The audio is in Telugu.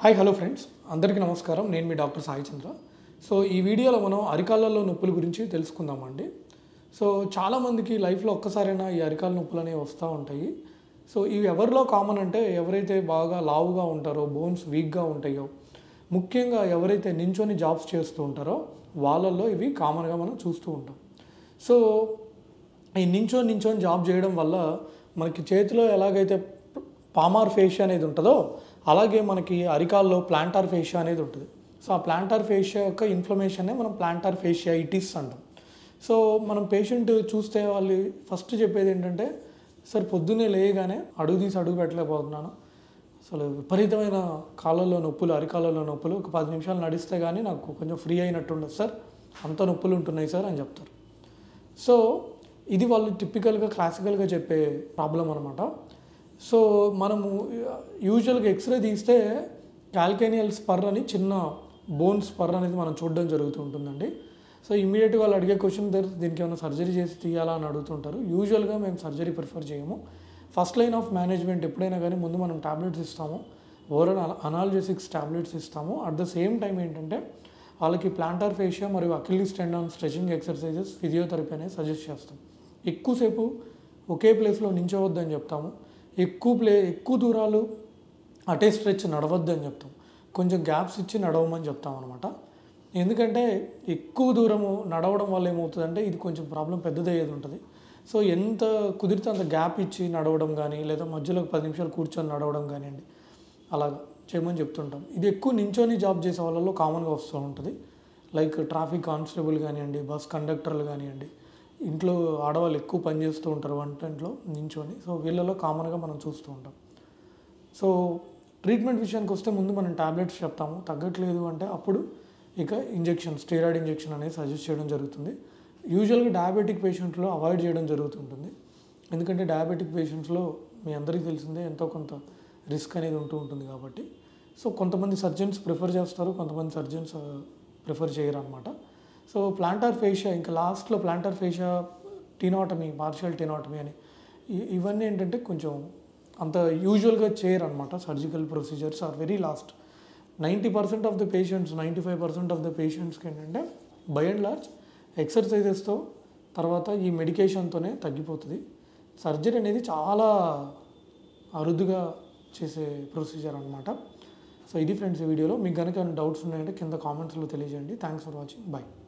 హాయ్ హలో ఫ్రెండ్స్ అందరికీ నమస్కారం నేను మీ డాక్టర్ సాయి చంద్ర సో ఈ వీడియోలో మనం అరికాళ్ళలో నొప్పుల గురించి తెలుసుకుందామండి సో చాలామందికి లైఫ్లో ఒక్కసారైనా ఈ అరికాల నొప్పులు అనేవి వస్తూ ఉంటాయి సో ఇవి ఎవరిలో కామన్ అంటే ఎవరైతే బాగా లావుగా ఉంటారో బోన్స్ వీక్గా ఉంటాయో ముఖ్యంగా ఎవరైతే నించొని జాబ్స్ చేస్తూ ఉంటారో వాళ్ళల్లో ఇవి కామన్గా మనం చూస్తూ ఉంటాం సో ఈ నించొని నించొని జాబ్ చేయడం వల్ల మనకి చేతిలో ఎలాగైతే పామార్ ఫేషియా అనేది ఉంటుందో అలాగే మనకి అరికాల్లో ప్లాంటార్ ఫేషియా అనేది ఉంటుంది సో ఆ ప్లాంటార్ ఫేషియా యొక్క ఇన్ఫ్లమేషనే మనం ప్లాంటార్ ఫేషియా ఇటిస్ అంటాం సో మనం పేషెంట్ చూస్తే వాళ్ళు ఫస్ట్ చెప్పేది ఏంటంటే సార్ పొద్దున్నే లేయగానే అడుగు తీసి అడుగు పెట్టలేకపోతున్నాను అసలు విపరీతమైన కాళ్ళల్లో నొప్పులు అరికాళ్ళలో నొప్పులు ఒక పది నిమిషాలు నడిస్తే కానీ నాకు కొంచెం ఫ్రీ అయినట్టు ఉండదు సార్ అంత నొప్పులు ఉంటున్నాయి సార్ అని చెప్తారు సో ఇది వాళ్ళు టిపికల్గా క్లాసికల్గా చెప్పే ప్రాబ్లం అనమాట సో మనము యూజువల్గా ఎక్స్రే తీస్తే క్యాల్కేనియల్ స్పర్ అని చిన్న బోన్ స్పర్ అనేది మనం చూడడం జరుగుతూ ఉంటుందండి సో ఇమీడియట్గా వాళ్ళు అడిగే క్వశ్చన్ దీనికి ఏమైనా సర్జరీ చేసి తీయాలా అని అడుగుతుంటారు యూజువల్గా మేము సర్జరీ ప్రిఫర్ చేయము ఫస్ట్ లైన్ ఆఫ్ మేనేజ్మెంట్ ఎప్పుడైనా కానీ ముందు మనం టాబ్లెట్స్ ఇస్తాము ఓరల్ అనాలజెసిక్స్ టాబ్లెట్స్ ఇస్తాము అట్ ద సేమ్ టైం ఏంటంటే వాళ్ళకి ప్లాంటార్ ఫేషియా మరియు Achilles tendon stretching exercises physiotherapy అనేది సజెస్ట్ చేస్తాం ఎక్కువసేపు ఒకే ప్లేస్లో నించోవద్దని చెప్తాము ఎక్కువ ప్లే ఎక్కువ దూరాలు అటే స్ట్రెచ్ నడవద్దని చెప్తాం కొంచెం గ్యాప్స్ ఇచ్చి నడవమని చెప్తాం అనమాట ఎందుకంటే ఎక్కువ దూరము నడవడం వల్ల ఏమవుతుందంటే ఇది కొంచెం ప్రాబ్లం పెద్దదయ్యేది ఉంటుంది సో ఎంత కుదిరితే అంత గ్యాప్ ఇచ్చి నడవడం కానీ లేదా మధ్యలో ఒక పది నిమిషాలు కూర్చొని నడవడం కానివ్వండి అలాగా చేయమని చెప్తుంటాం ఇది ఎక్కువ నించొని జాబ్ చేసే వాళ్ళలో కామన్గా వస్తూ ఉంటుంది లైక్ ట్రాఫిక్ కానిస్టేబుల్ కానివ్వండి బస్ కండక్టర్లు కానివ్వండి ఇంట్లో ఆడవాళ్ళు ఎక్కువ పని చేస్తూ ఉంటారు వంటింట్లో నించొని సో వీళ్ళలో కామన్గా మనం చూస్తూ ఉంటాం సో ట్రీట్మెంట్ విషయానికి వస్తే ముందు మనం టాబ్లెట్స్ చెప్తాము తగ్గట్లేదు అంటే అప్పుడు ఇక ఇంజెక్షన్ స్టీరాయిడ్ ఇంజెక్షన్ అనేది సజెస్ట్ చేయడం జరుగుతుంది యూజువల్గా డయాబెటిక్ పేషెంట్లో అవాయిడ్ చేయడం జరుగుతుంటుంది ఎందుకంటే డయాబెటిక్ పేషెంట్స్లో మీ అందరికీ తెలిసిందే ఎంతో కొంత రిస్క్ అనేది ఉంటూ ఉంటుంది కాబట్టి సో కొంతమంది సర్జన్స్ ప్రిఫర్ చేస్తారు కొంతమంది సర్జన్స్ ప్రిఫర్ చేయరు అనమాట సో ప్లాంటార్ ఫేషియా ఇంకా లాస్ట్లో plantar fascia tenotomy partial tenotomy అని ఇ- ఇవన్నీ ఏంటంటే కొంచెం అంత యూజువల్గా చేయరు అనమాట surgical procedures are very last ninety percent of the patients ninety five percent of the పేషెంట్స్కి ఏంటంటే బై అండ్ లార్జ్ ఎక్సర్సైజెస్తో తర్వాత ఈ మెడికేషన్తోనే తగ్గిపోతుంది సర్జరీ అనేది చాలా అరుదుగా చేసే ప్రొసీజర్ అనమాట సో ఇది ఫ్రెండ్స్ ఈ వీడియోలో మీకు కనుక డౌట్స్ ఉన్నాయంటే కింద కామెంట్స్లో తెలియజేయండి థ్యాంక్స్ ఫర్ వాచింగ్ బాయ్